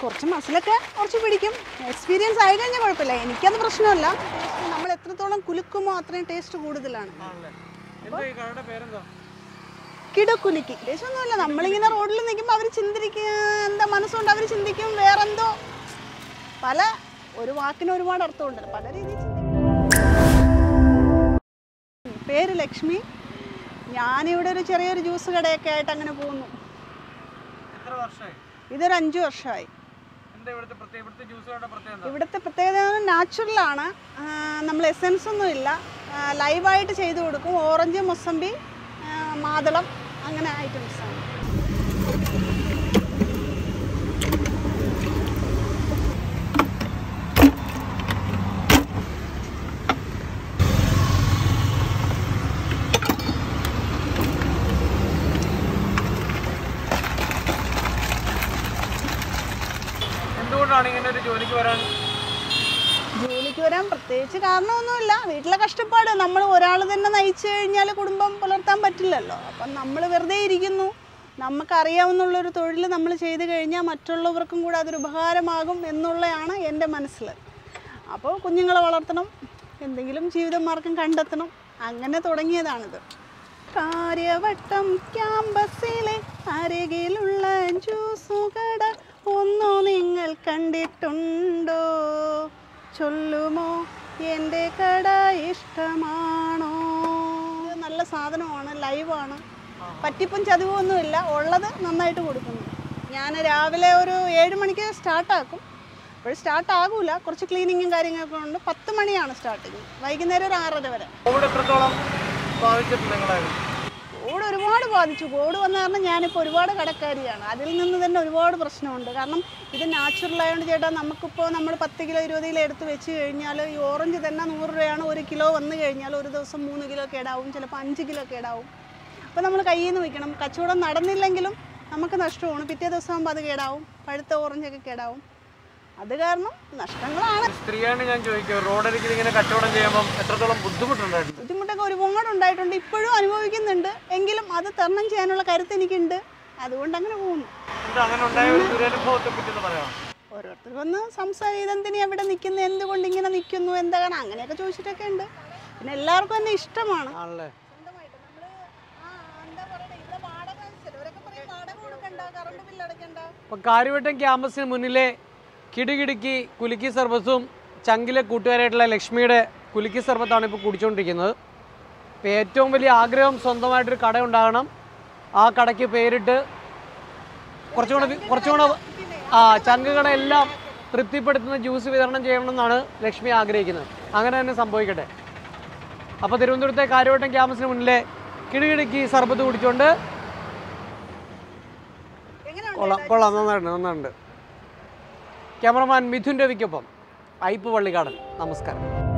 കുറച്ച് മസിലൊക്കെ കുറച്ച് പിടിക്കും എക്സ്പീരിയൻസ് ആയി കഴിഞ്ഞാൽ കുഴപ്പമില്ല എനിക്കത് പ്രശ്നമല്ല നമ്മൾ എത്രത്തോളം കുലുക്കുമോ അത്രയും ടേസ്റ്റ് കൂടുതലാണ് ആണല്ലേ എന്താ ഈ കടയുടെ പേരെന്താ കിടക്കുലുക്കി ഉദ്ദേശമൊന്നുമില്ല നമ്മളിങ്ങനെ റോഡിൽ നിൽക്കുമ്പോൾ അവർ ചിന്തിരിക്കുക എന്താ മനസ്സുകൊണ്ട് അവർ ചിന്തിക്കും വേറെന്തോ പല ഒരു വാക്കിന് ഒരുപാട് അർത്ഥമുണ്ട് പല രീതിയിൽ ചിന്തിക്കും പേര് ലക്ഷ്മി ഞാനിവിടെ ഒരു ചെറിയൊരു ജ്യൂസ് കടയൊക്കെ ആയിട്ട് അങ്ങനെ പോകുന്നു എത്ര വർഷമായി ഇതൊരു അഞ്ച് വർഷമായി എന്താ ഇവിടുത്തെ പ്രത്യേക ഇവിടുത്തെ ജ്യൂസുകളുടെ പ്രത്യേകത എന്താ ഇവിടുത്തെ പ്രത്യേകത നാച്ചുറലാണ് നമ്മൾ എസെൻസ് ഒന്നും ഇല്ല ലൈവായിട്ട് ചെയ്തു കൊടുക്കും ഓറഞ്ച് മൊസമ്പി ആ, മാതളം അങ്ങനെ ഐറ്റംസാണ് എന്തുകൊണ്ടാണ് ഇങ്ങനെ ഒരു ജോലിക്ക് വരാൻ ജോലിക്ക് വരാൻ പ്രത്യേകിച്ച് കാരണമൊന്നുമില്ല വീട്ടിലെ കഷ്ടപ്പാട് നമ്മൾ ഒരാൾ തന്നെ നയിച്ചു കഴിഞ്ഞാൽ കുടുംബം പുലർത്താൻ പറ്റില്ലല്ലോ അപ്പം നമ്മൾ വെറുതെ ഇരിക്കുന്നു നമുക്കറിയാവുന്നുള്ളൊരു തൊഴിൽ നമ്മൾ ചെയ്തു കഴിഞ്ഞാൽ മറ്റുള്ളവർക്കും കൂടെ അതൊരു ഉപകാരമാകും എന്നുള്ളതാണ് എൻ്റെ മനസ്സിൽ അപ്പോൾ കുഞ്ഞുങ്ങളെ വളർത്തണം എന്തെങ്കിലും ജീവിതമാർഗം കണ്ടെത്തണം അങ്ങനെ തുടങ്ങിയതാണിത് കാര്യവട്ടം ക്യാമ്പസിലെ അരികിലുള്ള ജ്യൂസുകട ഒന്നു നിങ്ങൾ കണ്ടിട്ടുണ്ടോ ചൊല്ലുമോ എൻ്റെ കട ഇഷ്ടമാണോ ഇത് നല്ല സാധനമാണ് ലൈവാണ് പറ്റിപ്പും ചതിവും ഒന്നുമില്ല ഉള്ളത് നന്നായിട്ട് കൊടുക്കുന്നു ഞാൻ രാവിലെ ഒരു ഏഴ് മണിക്ക് സ്റ്റാർട്ടാക്കും അപ്പോൾ സ്റ്റാർട്ട് ആകൂല കുറച്ച് ക്ലീനിങ്ങും കാര്യങ്ങളൊക്കെ ഉണ്ട് പത്ത് മണിയാണ് സ്റ്റാർട്ടിങ് വൈകുന്നേരം ഒരു ആറര വരെ കോവിഡ് എത്രത്തോളം ബാധിച്ചിട്ടുണ്ട് നിങ്ങളെ കോവിഡ് ഒരുപാട് ബാധിച്ചു കോവിഡ് വന്ന കാരണം ഞാനിപ്പോൾ ഒരുപാട് കടക്കാരിയാണ് അതിൽ നിന്ന് തന്നെ ഒരുപാട് പ്രശ്നമുണ്ട് കാരണം ഇത് നാച്ചുറൽ ആയതുകൊണ്ട് ചേട്ടാ നമുക്കിപ്പോൾ നമ്മൾ പത്ത് കിലോ ഇരുപത് കിലോ എടുത്ത് വെച്ച് കഴിഞ്ഞാൽ ഈ ഓറഞ്ച് തന്നെ നൂറ് രൂപയാണ് ഒരു കിലോ വന്നു കഴിഞ്ഞാൽ ഒരു ദിവസം മൂന്ന് കിലോ കേടാവും ചിലപ്പോൾ അഞ്ച് കിലോ കേടാവും അപ്പോൾ നമ്മൾ കയ്യിൽ നിന്ന് വയ്ക്കണം കച്ചവടം നടന്നില്ലെങ്കിലും നമുക്ക് നഷ്ടമാണ് പിറ്റേ ദിവസം ആകുമ്പോൾ അത് കേടാവും പഴുത്ത ഓറഞ്ചൊക്കെ കേടാവും അത് കാരണം നഷ്ടങ്ങളാണ് സ്ത്രീയാണ് ഞാൻ ചോദിക്കുക റോഡരികിൽ ഇങ്ങനെ കച്ചവടം ചെയ്യുമ്പോൾ എത്രത്തോളം ബുദ്ധിമുട്ടുണ്ടായിട്ടുണ്ട് ബുദ്ധിമുട്ടൊക്കെ ഒരുപാട് ഉണ്ടായിട്ടുണ്ട് ഇപ്പോഴും അനുഭവിക്കുന്നുണ്ട് എങ്കിലും അത് തരണം ചെയ്യാനുള്ള കരുത്ത് എനിക്കുണ്ട് അതുകൊണ്ട് അങ്ങനെ പോകുന്നു എന്താ അങ്ങനെ ഉണ്ടായ ഒരു ദുരനുഭവത്തെ പറ്റി ഒന്ന് പറയാം ഓരോരുത്തർ വന്ന് സംസാരം ഇതെന്തിനാ എവിടെ നിൽക്കുന്നു എന്തുകൊണ്ട് ഇങ്ങനെ നിൽക്കുന്നു എന്താ കാരണം അങ്ങനെയൊക്കെ ചോദിച്ചിട്ടൊക്കെ ഉണ്ട് പിന്നെ എല്ലാവർക്കും എന്നെ ഇഷ്ടമാണ് ആണല്ലേ അപ്പോൾ കാര്യവട്ടം ക്യാമ്പസിന് മുന്നിലെ കിടുകിടുക്കി കുലുക്കി സർബസും ചങ്കിലെ കൂട്ടുകാരായിട്ടുള്ള ലക്ഷ്മിയുടെ കുലുക്കി സർബത്താണ് ഇപ്പോൾ കുടിച്ചുകൊണ്ടിരിക്കുന്നത് ഇപ്പോൾ ഏറ്റവും വലിയ ആഗ്രഹം സ്വന്തമായിട്ടൊരു കട ഉണ്ടാകണം ആ കടയ്ക്ക് പേരിട്ട് കുറച്ചുകൂടെ വി- കുറച്ചുകൂടെ ആ ചങ്കുകളെല്ലാം തൃപ്തിപ്പെടുത്തുന്ന ജ്യൂസ് വിതരണം ചെയ്യണമെന്നാണ് ലക്ഷ്മി ആഗ്രഹിക്കുന്നത് അങ്ങനെ തന്നെ സംഭവിക്കട്ടെ അപ്പോൾ തിരുവനന്തപുരത്തെ കാര്യവട്ടം ക്യാമ്പസിന് മുന്നിലെ കിടുകിടുക്കി സർബത്ത് കുടിച്ചുകൊണ്ട് കൊള്ളാം കൊള്ളാം നന്നായിട്ടുണ്ട് നന്നായിട്ടുണ്ട് ക്യാമറമാൻ മിഥുൻ രവിക്കൊപ്പം ഐപ്പ് പള്ളിക്കാടൻ നമസ്കാരം